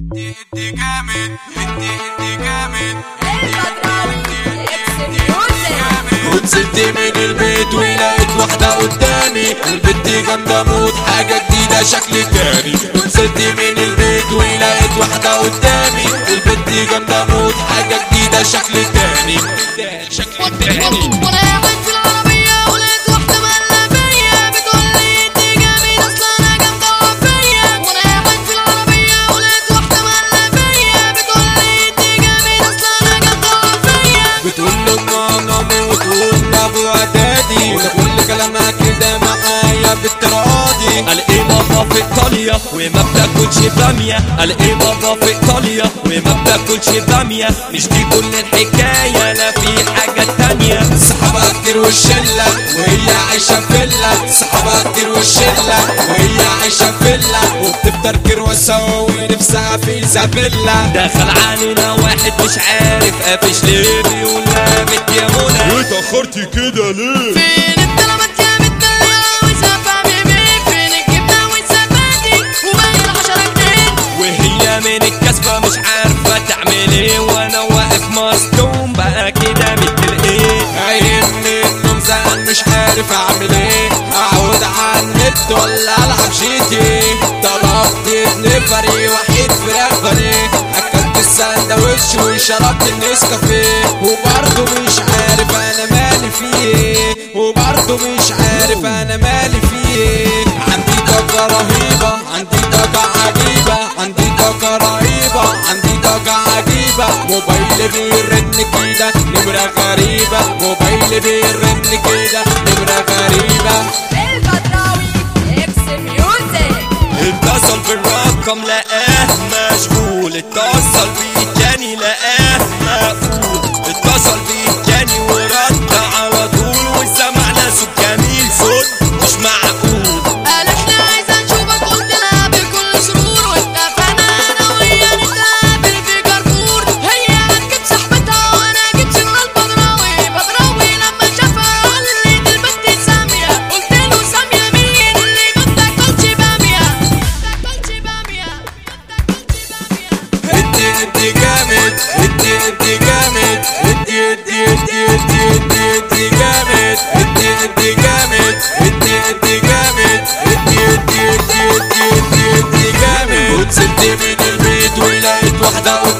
ادي ادي جامد ادي ادي جامد ونزلت من البيت ولقيت واحدة قدامي البنت جامدة موت حاجة جديدة شكل تاني ونزلت من البيت ولقيت واحدة قدامي البنت جامدة موت حاجة جديدة شكل تاني شكل تاني وانا قاعد في العربية ولقيت واحدة مقلة بيا بتقولي انت جامد اصلا انا جامدة وفيا وانا قاعد في العربية ولقيت واحدة مقلة بيا بتقولي انت جامد اصلا انا جامدة وفيا بتقول له ماما وتقول ابو اعدادي وده كل كلامها كده معايا بالتراضي قال ايه بابا في ايطاليا وما بتاكلش باميه قال ايه بابا في ايطاليا وما بتاكلش باميه مش دي كل الحكايه لا في حاجه تانية صحابها كتير والشلة وهي عايشة في فيلا صحابها كتير والشلة وهي عايشة في فيلا وبتفطر كرواسون ونفسها في زابيلا دخل علينا واحد مش عارف قافش ليه بيقول لها بنت يا منى اتأخرتي كده ليه؟ فين الطلبات يا متدلعة وسافة بيبي فين الجبنة والزبادي وباقي العشرة جنيه وهي من الكسبة مش عارفة تعمل ايه وانا واقف مصدوم بقى كده مثل ايه قايم من النوم زهقان مش عارف اعمل ايه اقعد على النت ولا العب جيتي طلبت اتنين فريق وحيد فراخ بانيه اكلت الساندوتش وشربت النسكافيه وبرضه مش عارف انا مالي فيه ايه وبرضه مش عارف انا مالي فيه ايه عندي طاقة رهيبة عندي طاقة عجيبة عندي طاقة رهيبة عندي طاقة عجيبة موبايلي بيرن كده نمرة غريبة موبايلي بيرن كده نمرة غريبة البدراوي اكس ميوزك اتصل بالرقم لقاه مشغول اتصل بيه تاني لقاه مقفول اتصل بيه تاني ورد على طول وسمعنا صوت جميل صوت مش معقول قالت لي عايزة نشوفك قلت لها بكل سرور واتفقنا انا وهي نتقابل في كارفور هي هتجيب صاحبتها وانا اجيب شغل بدراوي بدراوي لما شافها قال لي دي البنت سامية قلت له سامية مين اللي ما بتاكلش بامية ما بتاكلش بامية ما بتاكلش بامية ادي ادي جامد ادي ادي جامد ادي ادي ادي ادي ادي ادي جامد ادي ادي جامد ادي ادي جامد ادي ادي ادي ادي ادي ادي جامد ونزلت من البيت ولقيت واحدة